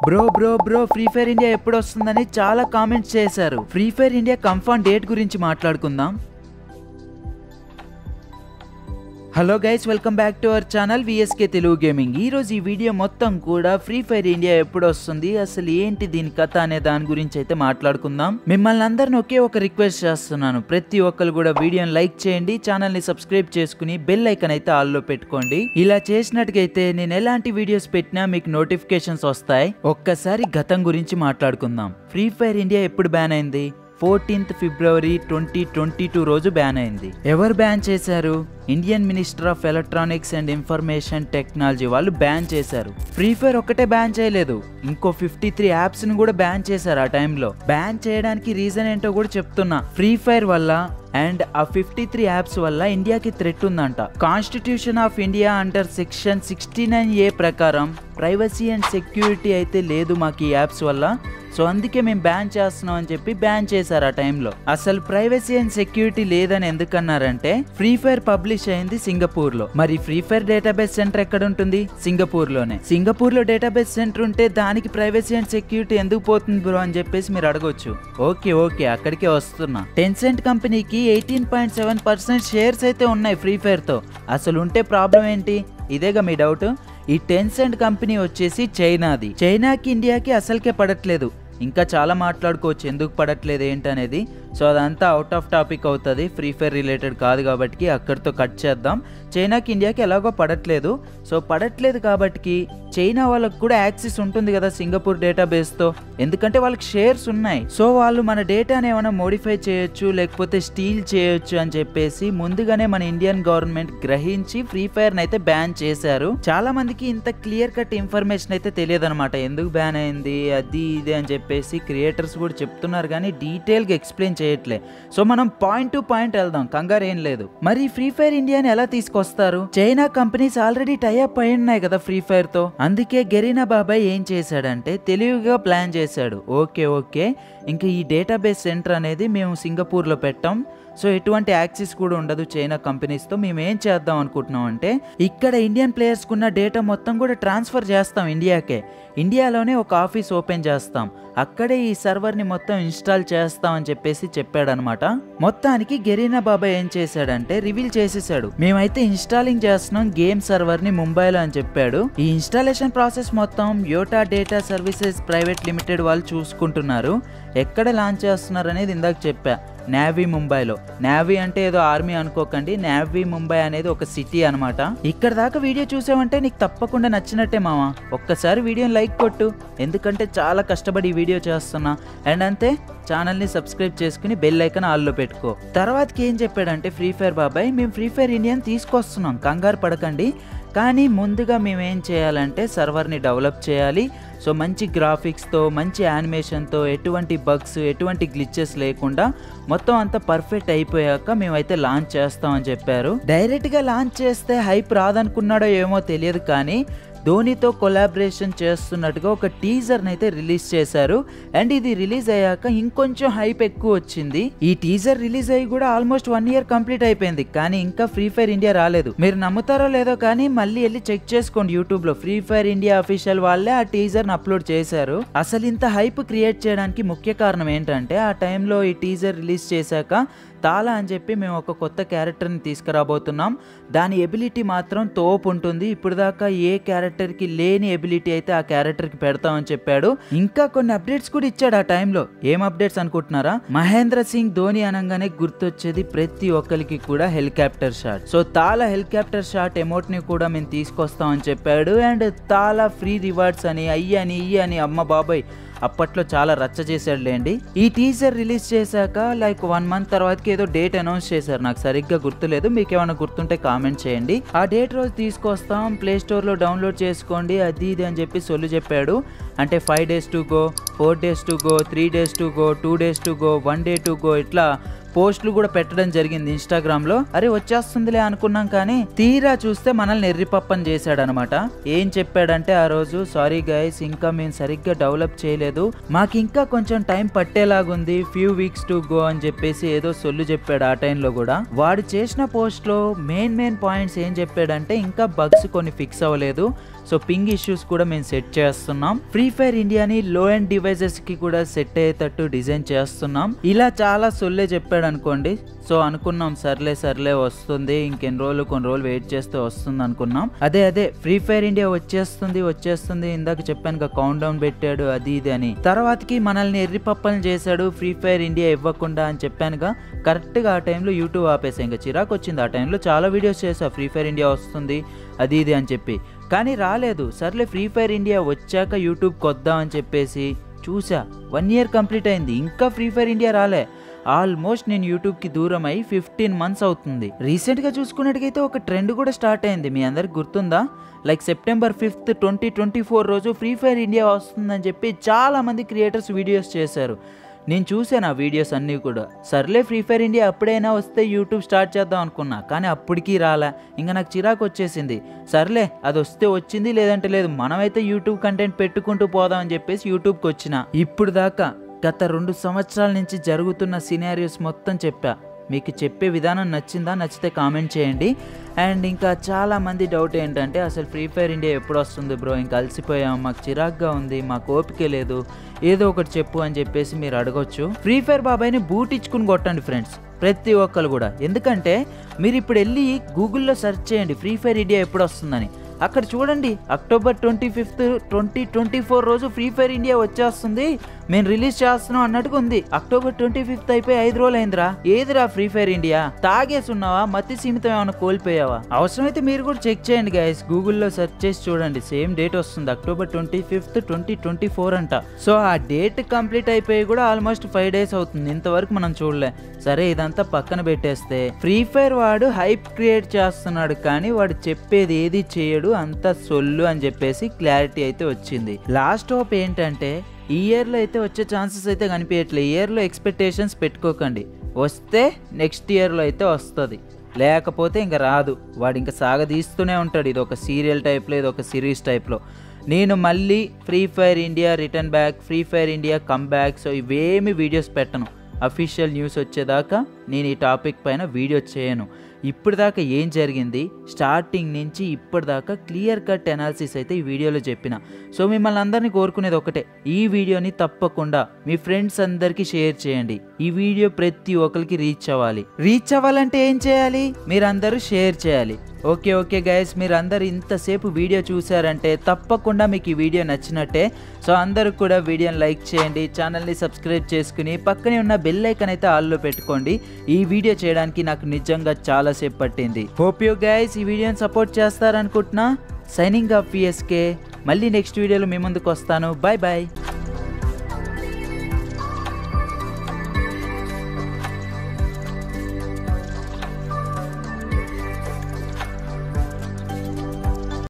bro bro bro free fire India ఎప్పుడు వస్తుందని చాలా కామెంట్స్ చేశారు free fire India confirm date గురించి మాట్లాడుకుందాం hello guys welcome back to our channel VSK Telugu gaming ఈ రోజు ఈ వీడియో మొత్తం కూడా ఫ్రీ ఫైర్ ఇండియా ఎప్పుడు వస్తుంది అసలు ఏంటి దీని కథ అనే దాని గురించి అయితే మాట్లాడుకుందాం మిమ్మల్ని అందరిని ఒకే ఒక రిక్వెస్ట్ చేస్తున్నాను ప్రతి ఒక్కరు కూడా వీడియోని లైక్ చేయండి ఛానల్ ని సబ్స్క్రైబ్ చేసుకుని బెల్ ఐకన్ అయితే ఆల్లో పెట్టుకోండి ఇలా చేసినట్టుగైతే నేను ఎలాంటి వీడియోస్ పెట్టినా మీకు నోటిఫికేషన్స్ వస్తాయి ఒక్కసారి గతం గురించి మాట్లాడుకుందాం ఫ్రీ ఫైర్ ఇండియా ఎప్పుడు బ్యాన్ అయింది fourteenth February twenty twenty two రోజు బ్యాన్ అయింది ఎవరు బ్యాన్ చేశారు Indian minister of electronics and information technology వాళ్ళు బ్యాన్ చేశారు ఫ్రీ ఫైర్ ఒక్కటే బ్యాన్ చేయలేదు ఇంకో ఫిఫ్టీ త్రీ యాప్స్ ని కూడా బ్యాన్ చేశారు ఆ టైంలో బ్యాన్ చేయడానికి రీజన్ ఏంటో కూడా చెప్తున్నా ఫ్రీ ఫైర్ వల్ల అండ్ ఆ ఫిఫ్టీ త్రీ యాప్స్ వల్ల ఇండియాకి థ్రెట్ ఉందంట constitution of India under section sixty nine A ప్రకారం ప్రైవసీ అండ్ సెక్యూరిటీ అయితే లేదు మాకు ఈ యాప్స్ వల్ల సో అందుకే మేము బ్యాన్ చేస్తున్నాం అని చెప్పి బ్యాన్ చేశారు ఆ టైంలో అసలు ప్రైవసీ అండ్ సెక్యూరిటీ లేదని ఎందుకన్నారంటే ఫ్రీ ఫైర్ పబ్లిష్ అయింది సింగపూర్ లో మరి ఫ్రీ ఫైర్ డేటాబేస్ సెంటర్ ఎక్కడ ఉంటుంది సింగపూర్ లోనే సింగపూర్ లో డేటాబేస్ సెంటర్ ఉంటే దానికి ప్రైవసీ అండ్ సెక్యూరిటీ ఎందుకు పోతుంది బ్రో అని చెప్పేసి మీరు అడగొచ్చు ఓకే ఓకే అక్కడికే వస్తున్నా టెన్సెంట్ కంపెనీకి eighteen point seven percent shares అయితే ఉన్నాయి ఫ్రీ ఫైర్ తో అసలు ఉంటే ప్రాబ్లం ఏంటి ఇదేగా మీ డౌట్ ఈ టెన్సెంట్ కంపెనీ వచ్చేసి చైనాది చైనాకి ఇండియాకి అసలుకే పడట్లేదు ఇంకా చాలా మాట్లాడుకోవచ్చు ఎందుకు పడట్లేదు ఏంటనేది సో అదంతా అవుట్ ఆఫ్ టాపిక్ అవుతుంది ఫ్రీ ఫైర్ రిలేటెడ్ కాదు కాబట్టి అక్కడితో కట్ చేద్దాం చైనాకి ఇండియాకి ఎలాగో పడట్లేదు సో పడట్లేదు కాబట్టి చైనా వాళ్ళకు కూడా యాక్సెస్ ఉంటుంది కదా సింగపూర్ డేటాబేస్తో ఎందుకంటే వాళ్ళకి షేర్స్ ఉన్నాయి సో వాళ్ళు మన డేటాని ఏమైనా మోడిఫై చేయొచ్చు లేకపోతే స్టీల్ చేయొచ్చు అని చెప్పేసి ముందుగానే మన ఇండియన్ గవర్నమెంట్ గ్రహించి ఫ్రీ ఫైర్ అయితే బ్యాన్ చేశారు చాలా మందికి ఇంత క్లియర్ కట్ ఇన్ఫర్మేషన్ అయితే తెలియదు అనమాట ఎందుకు బ్యాన్ అయింది అది ఇది అని చెప్పేసి క్రియేటర్స్ కూడా చెప్తున్నారు కానీ డీటెయిల్గా ఎక్స్ప్లెయిన్ చేయట్లే సో మనం పాయింట్ టు పాయింట్ వెళ్దాం కంగారు ఏం లేదు మరి ఫ్రీ ఫైర్ ఇండియాని ఎలా తీసుకొస్తారు చైనా కంపెనీస్ ఆల్రెడీ టైఅప్ అయి ఉన్నాయి కదా ఫ్రీ ఫైర్ తో అందుకే గెరీనా బాబాయ్ ఏం చేశాడంటే తెలివిగా ప్లాన్ చేశాడు ఓకే ఓకే ఇంకా ఈ డేటాబేస్ సెంటర్ అనేది మేము సింగపూర్లో పెట్టాం సో ఎటువంటి యాక్సెస్ కూడా ఉండదు చైనా కంపెనీస్తో మేము ఏం చేద్దాం అనుకుంటున్నాం అంటే ఇక్కడ ఇండియన్ ప్లేయర్స్కి ఉన్న డేటా మొత్తం కూడా ట్రాన్స్ఫర్ చేస్తాం ఇండియాకే ఇండియాలోనే ఒక ఆఫీస్ ఓపెన్ చేస్తాం అక్కడే ఈ సర్వర్ని మొత్తం ఇన్స్టాల్ చేస్తాం అని చెప్పేసి చెప్పాడనమాట మొత్తానికి గెరీనా బాబాయ్ ఏం చేశాడంటే రివీల్ చేసేసాడు మేమైతే ఇన్స్టాలింగ్ చేస్తున్నాం గేమ్ సర్వర్ని ముంబైలో అని చెప్పాడు ఈ ఇన్స్టాలేషన్ ప్రాసెస్ మొత్తం Yotta data services private limited వాళ్ళు చూసుకుంటున్నారు ఎక్కడ లాంచ్ చేస్తున్నారు అనేది ఇందాక చెప్పా నేవీ ముంబైలో నేవీ అంటే ఏదో ఆర్మీ అనుకోకండి నేవీ ముంబై అనేది ఒక సిటీ అనమాట ఇక్కడ దాకా వీడియో చూసావంటే నీకు తప్పకుండా నచ్చినట్టే మామ ఒక్కసారి వీడియోని లైక్ కొట్టు ఎందుకంటే చాలా కష్టపడి ఈ వీడియో చేస్తున్నా అండ్ అంతే ఛానల్ని సబ్స్క్రైబ్ చేసుకుని బెల్ ఐకన్ ఆల్లో పెట్టుకో తర్వాతకి ఏం చెప్పాడంటే ఫ్రీ ఫైర్ బాబాయ్ మేము ఫ్రీ ఫైర్ ఇండియన్ తీసుకొస్తున్నాం కంగారు పడకండి కానీ ముందుగా మేము ఏం చేయాలంటే సర్వర్ని డెవలప్ చేయాలి సో మంచి గ్రాఫిక్స్తో మంచి యానిమేషన్తో ఎటువంటి బగ్స్ ఎటువంటి గ్లిచెస్ లేకుండా మొత్తం అంతా పర్ఫెక్ట్ అయిపోయాక మేమైతే లాంచ్ చేస్తామని చెప్పారు డైరెక్ట్గా లాంచ్ చేస్తే హైప్ రాదనుకున్నాడో ఏమో తెలియదు కానీ ధోనితో కొలాబరేషన్ చేస్తున్నట్టుగా ఒక టీజర్ని అయితే రిలీజ్ చేశారు అండ్ ఇది రిలీజ్ అయ్యాక ఇంకొంచెం హైప్ ఎక్కువ వచ్చింది ఈ టీజర్ రిలీజ్ అయ్యి కూడా ఆల్మోస్ట్ వన్ ఇయర్ కంప్లీట్ అయిపోయింది కానీ ఇంకా ఫ్రీ ఫైర్ ఇండియా రాలేదు మీరు నమ్ముతారో లేదో కానీ మళ్ళీ వెళ్ళి చెక్ చేసుకోండి యూట్యూబ్ లో ఫ్రీ ఫైర్ ఇండియా అఫీషియల్ వాళ్ళే ఆ టీజర్ ని అప్లోడ్ చేశారు అసలు ఇంత హైప్ క్రియేట్ చేయడానికి ముఖ్య కారణం ఏంటంటే ఆ టైంలో ఈ టీజర్ రిలీజ్ చేశాక తాలా అని చెప్పి మేము ఒక కొత్త క్యారెక్టర్ని తీసుకురాబోతున్నాం దాని ఎబిలిటీ మాత్రం తోపు ఉంటుంది ఇప్పుడు దాకా ఏ క్యారెక్టర్కి లేని ఎబిలిటీ అయితే ఆ క్యారెక్టర్కి పెడతామని చెప్పాడు ఇంకా కొన్ని అప్డేట్స్ కూడా ఇచ్చాడు ఆ టైంలో ఏం అప్డేట్స్ అనుకుంటున్నారా మహేంద్ర సింగ్ ధోని అనగానే గుర్తొచ్చేది ప్రతి ఒక్కరికి కూడా helicopter shot so Thala helicopter shot ఎమౌంట్ని కూడా మేము తీసుకొస్తామని చెప్పాడు అండ్ తాలా ఫ్రీ రివార్డ్స్ అని అయ్యని ఇయ్యి అని అమ్మ బాబాయ్ అప్పట్లో చాలా రచ్చ చేశాడులేండి ఈ టీజర్ రిలీజ్ చేశాక లైక్ వన్ మంత్ తర్వాతకి ఏదో డేట్ అనౌన్స్ చేశారు నాకు సరిగ్గా గుర్తులేదు మీకు ఏమైనా గుర్తుంటే కామెంట్ చేయండి ఆ డేట్ రోజు తీసుకొస్తాం ప్లే స్టోర్లో డౌన్లోడ్ చేసుకోండి అది ఇది అని చెప్పి సొల్లు చెప్పాడు అంటే five days to go four days to go three days to go two days to go one day to go ఇట్లా పోస్టులు కూడా పెట్టడం జరిగింది ఇన్స్టాగ్రామ్ లో అరే వచ్చేస్తుందిలే అనుకున్నాం కానీ తీరా చూస్తే మనల్ని ఎర్రిపప్పని చేశాడనమాట ఏం చెప్పాడంటే ఆ రోజు సారీ గైస్ ఇంకా మేము సరిగ్గా డెవలప్ చేయలేదు మాకు ఇంకా కొంచెం టైం పట్టేలాగుంది ఫ్యూ వీక్స్ టు గో అని చెప్పేసి ఏదో సొల్లు చెప్పాడు ఆ టైంలో కూడా వాడు చేసిన పోస్ట్ లో మెయిన్ మెయిన్ పాయింట్స్ ఏం చెప్పాడంటే ఇంకా బగ్స్ కొన్ని ఫిక్స్ అవ్వలేదు సో పింగ్ ఇష్యూస్ కూడా మేము సెట్ చేస్తున్నాం ఫ్రీ ఫైర్ ఇండియాని లో అండ్ డివైజెస్ కి కూడా సెట్ అయ్యేటట్టు డిజైన్ చేస్తున్నాం ఇలా చాలా సొల్లే చెప్పాడు అనుకోండి సో అనుకున్నాం సర్లే సర్లే వస్తుంది ఇంకెన్ని రోజులు కొన్ని రోజులు వెయిట్ చేస్తే వస్తుంది అనుకున్నాం అదే అదే ఫ్రీ ఫైర్ ఇండియా వచ్చేస్తుంది వచ్చేస్తుంది ఇందాక చెప్పాను కౌంట్ డౌన్ పెట్టాడు అది ఇది అని తర్వాతకి మనల్ని ఎర్రి పప్పల్ని చేశాడు ఫ్రీ ఫైర్ ఇండియా ఇవ్వకుండా అని చెప్పానుగా కరెక్ట్గా ఆ టైంలో యూట్యూబ్ ఆపేసా ఇంకా చిరాకు వచ్చింది ఆ టైంలో చాలా వీడియోస్ చేసా ఫ్రీ ఫైర్ ఇండియా వస్తుంది అది ఇది అని చెప్పి కానీ రాలేదు సర్లే ఫ్రీ ఫైర్ ఇండియా వచ్చాక యూట్యూబ్కి వద్దాం అని చెప్పేసి చూసా వన్ ఇయర్ కంప్లీట్ అయింది ఇంకా ఫ్రీ ఫైర్ ఇండియా రాలే ఆల్మోస్ట్ నేను యూట్యూబ్కి దూరం అయి ఫిఫ్టీన్ మంత్స్ అవుతుంది రీసెంట్గా చూసుకున్నట్టుగైతే ఒక ట్రెండ్ కూడా స్టార్ట్ అయింది మీ అందరికి గుర్తుందా like September fifth twenty twenty four రోజు ఫ్రీ ఫైర్ ఇండియా వస్తుందని చెప్పి చాలామంది క్రియేటర్స్ వీడియోస్ చేశారు నేను చూసాను ఆ వీడియోస్ అన్నీ కూడా సర్లే ఫ్రీ ఫైర్ ఇండియా అప్పుడైనా వస్తే యూట్యూబ్ స్టార్ట్ చేద్దాం అనుకున్నా కానీ అప్పటికీ రాలే ఇంకా నాకు చిరాకు వచ్చేసింది సర్లే అది వస్తే వచ్చింది లేదంటే లేదు మనమైతే యూట్యూబ్ కంటెంట్ పెట్టుకుంటూ పోదాం అని చెప్పేసి యూట్యూబ్కి వచ్చిన ఇప్పుడు దాకా గత రెండు సంవత్సరాల నుంచి జరుగుతున్న సినారియోస్ మొత్తం చెప్పా మీకు చెప్పే విధానం నచ్చిందా నచ్చితే కామెంట్ చేయండి అండ్ ఇంకా చాలా మంది డౌట్ ఏంటంటే అసలు ఫ్రీ ఫైర్ ఇండియా ఎప్పుడు వస్తుంది బ్రో ఇంకా అలసిపోయాం మాకు చిరాగ్గా ఉంది మాకు ఓపిక లేదు ఏదో ఒకటి చెప్పు అని చెప్పేసి మీరు అడగొచ్చు ఫ్రీ ఫైర్ బాబాయ్ని బూట్ ఇచ్చుకుని కొట్టండి ఫ్రెండ్స్ ప్రతి ఒక్కరు కూడా ఎందుకంటే మీరు ఇప్పుడు వెళ్ళి గూగుల్లో సెర్చ్ చేయండి ఫ్రీ ఫైర్ ఇండియా ఎప్పుడు వస్తుందని అక్కడ చూడండి October twenty fifth twenty twenty four రోజు ఫ్రీ ఫైర్ ఇండియా వచ్చేస్తుంది మేము రిలీజ్ చేస్తున్నాం అన్నట్టుగా ఉంది అక్టోబర్ ట్వంటీ ఫిఫ్త్ అయిపోయి ఐదు రోజులు అయిందిరా ఏదిరా ఫ్రీ ఫైర్ ఇండియా తాగేసి ఉన్నావా మతి సీమితం ఏమైనా కోల్పోయావా అవసరమైతే మీరు కూడా చెక్ చేయండి గైస్ గూగుల్లో సెర్చ్ చేసి చూడండి సేమ్ డేట్ వస్తుంది October twenty fifth twenty twenty four అంట సో ఆ డేట్ కంప్లీట్ అయిపోయి కూడా ఆల్మోస్ట్ ఫైవ్ డేస్ అవుతుంది ఇంతవరకు మనం చూడలే సరే ఇదంతా పక్కన పెట్టేస్తే ఫ్రీ ఫైర్ వాడు హైప్ క్రియేట్ చేస్తున్నాడు కానీ వాడు చెప్పేది ఏది చేయడు అంత సొల్లు అని చెప్పేసి క్లారిటీ అయితే వచ్చింది లాస్ట్ హోప్ ఏంటంటే ఈ ఇయర్లో అయితే వచ్చే ఛాన్సెస్ అయితే కనిపించట్లేదు ఈ ఇయర్లో ఎక్స్పెక్టేషన్స్ పెట్టుకోకండి వస్తే నెక్స్ట్ ఇయర్లో అయితే వస్తుంది లేకపోతే ఇంకా రాదు వాడు ఇంకా సాగదీస్తూనే ఉంటాడు ఇది ఒక సీరియల్ టైప్లో ఇది ఒక సిరీస్ టైప్లో నేను మళ్ళీ free fire India return back free fire India come back so ఇవేమి వీడియోస్ పెట్టను అఫీషియల్ న్యూస్ వచ్చేదాకా నేను ఈ టాపిక్ పైన వీడియో చేయను ఇప్పటిదాకా ఏం జరిగింది స్టార్టింగ్ నుంచి ఇప్పటిదాకా క్లియర్ కట్ అనాలిసిస్ అయితే ఈ వీడియోలో చెప్పిన సో మిమ్మల్ని అందరినీ కోరుకునేది ఒకటే ఈ వీడియోని తప్పకుండా మీ ఫ్రెండ్స్ అందరికీ షేర్ చేయండి ఈ వీడియో ప్రతి ఒక్కరికి రీచ్ అవ్వాలి రీచ్ అవ్వాలంటే ఏం చేయాలి మీరందరూ షేర్ చేయాలి ఓకే ఓకే గైస్ మీరు అందరు ఇంతసేపు వీడియో చూసారంటే తప్పకుండా మీకు ఈ వీడియో నచ్చినట్టే సో అందరూ కూడా వీడియోని లైక్ చేయండి ఛానల్ని సబ్స్క్రైబ్ చేసుకుని పక్కనే ఉన్న బెల్ ఐకన్ అయితే ఆల్లో పెట్టుకోండి ఈ వీడియో చేయడానికి నాకు నిజంగా చాలాసేపు పట్టింది హోప్ యూ గైస్ ఈ వీడియోని సపోర్ట్ చేస్తారనుకుంటున్నా సైనింగ్ ఆఫ్ పిఎస్కే మళ్ళీ నెక్స్ట్ వీడియోలో మీ ముందుకు వస్తాను బాయ్ బాయ్